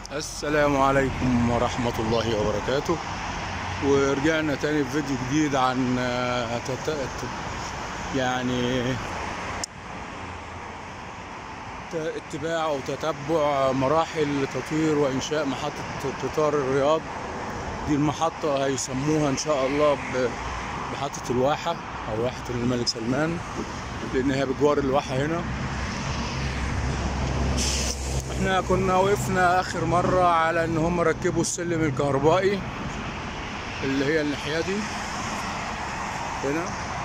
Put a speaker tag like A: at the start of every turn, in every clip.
A: السلام عليكم ورحمة الله وبركاته ورجعنا تاني بفيديو جديد عن آه، تت- ت- يعني ت- اتباع أو تتبع مراحل تطوير وإنشاء محطة قطار الرياض دي المحطة هيسموها إن شاء الله ب- محطة الواحة أو واحة الملك سلمان لأنها بجوار الواحة هنا احنا كنا وقفنا اخر مرة على ان هم ركبوا السلم الكهربائي اللي هي الناحية دي هنا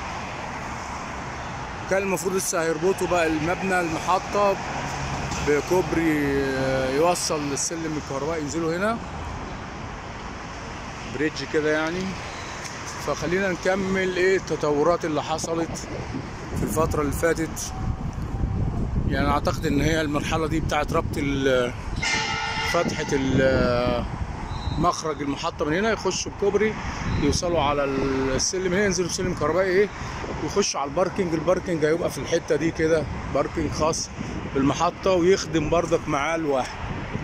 A: كان المفروض لسه هيربطوا بقى المبنى المحطة بكوبري آه، يوصل السلم الكهربائي ينزلوا هنا بريدج كده يعني فخلينا نكمل ايه التطورات اللي حصلت في الفترة اللي فاتت يعني اعتقد ان هي المرحله دي بتاعت ربط ال- فتحه ال- مخرج المحطه من هنا يخشوا بكوبري يوصلوا على السلم هنا ينزلوا سلم كهربائي ايه ويخشوا على الباركينج الباركينج هيبقى في الحته دي كده باركينج خاص بالمحطه ويخدم بردك معاه الواحد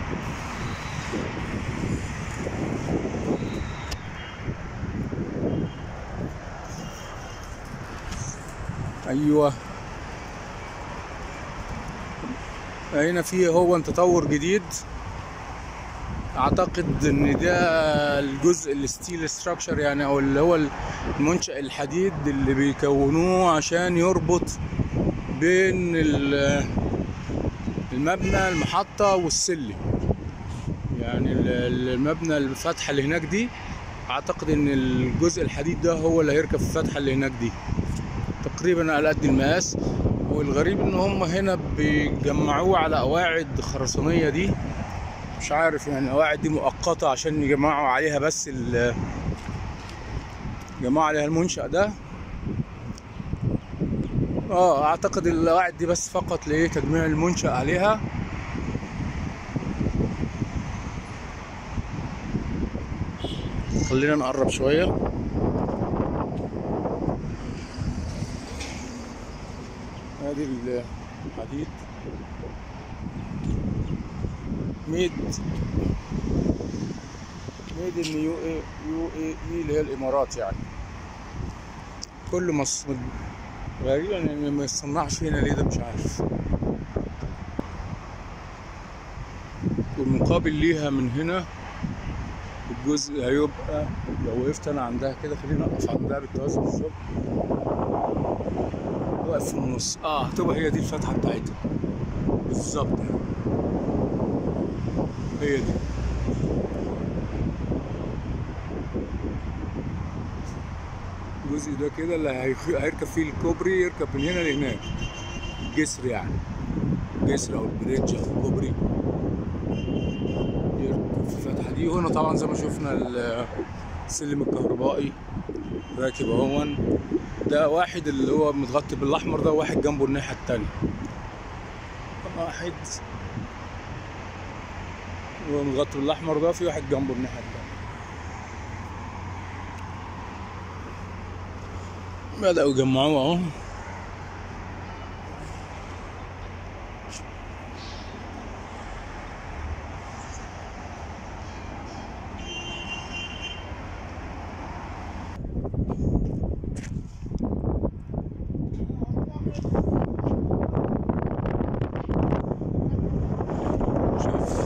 A: ايوه هنا في هو تطور جديد اعتقد ان ده الجزء الستيل ستراكشر يعني او اللي هو المنشأ الحديد اللي بيكونوه عشان يربط بين ال- المبنى المحطة والسلم يعني ال- ال- المبنى الفتحة اللي هناك دي اعتقد ان الجزء الحديد ده هو اللي هيركب في الفتحة اللي هناك دي تقريبا على قد المقاس والغريب ان هم هنا بيجمعوه على قواعد خرسانيه دي مش عارف يعني القواعد دي مؤقته عشان يجمعوا عليها بس ال يجمعوا عليها المنشأ ده اه اعتقد القواعد دي بس فقط لايه تجميع المنشأ عليها خلينا نقرب شويه ادي الحديد ميد ميد ان يو اي يو اي اي اللي هي الامارات يعني كل مصر غريبا يعني ما يصنعش هنا ليه ده مش عارف والمقابل ليها من هنا الجزء هيبقى لو وقفت انا عندها كده خلينا اقف عندها بالتوازي بالظبط واقف في النص اه هتبقى هي دي الفتحه بتاعتها بالظبط هي دي الجزء ده كده اللي هيخ- هيركب فيه الكوبري يركب من هنا لهناك الجسر يعني الجسر او البريدج او الكوبري يركب في الفتحه دي وهنا طبعا زي ما شفنا ال- السلم الكهربائي راكب اهون ده واحد اللي هو متغطي بالاحمر ده واحد جنبه الناحيه التانية واحد هو متغطي بالاحمر ده في واحد جنبه الناحيه التانية بدأوا يجمعوه اهو شوف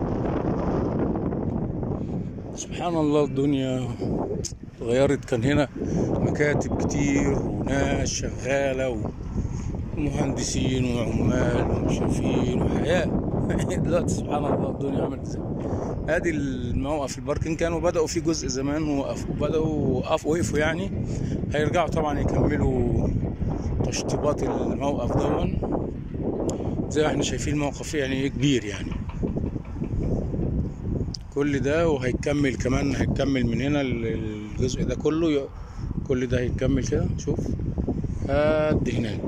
A: سبحان الله الدنيا اتغيرت كان هنا مكاتب كتير وناس شغالة ومهندسين وعمال ومشرفين وحياة دلوقتي سبحان الله الدنيا عملت ازاي ادي الموقف الباركنج كانوا بدأوا فيه جزء زمان وقفوا بدأوا وقفوا وقفوا يعني هيرجعوا طبعا يكملوا تشطيبات الموقف دون زي ما احنا شايفين الموقف يعني كبير يعني كل ده وهيكمل كمان هيكمل من هنا ال- الجزء ده كله ي- كل ده هيكمل كده شوف قد هناك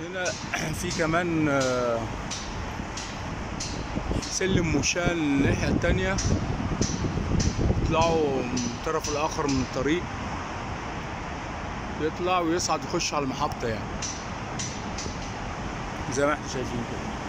A: هنا في كمان آه، سلم مشاة الناحية التانية يطلعوا من الطرف الآخر من الطريق يطلع ويصعد يخش على المحطة يعني زي ما احنا شايفين كده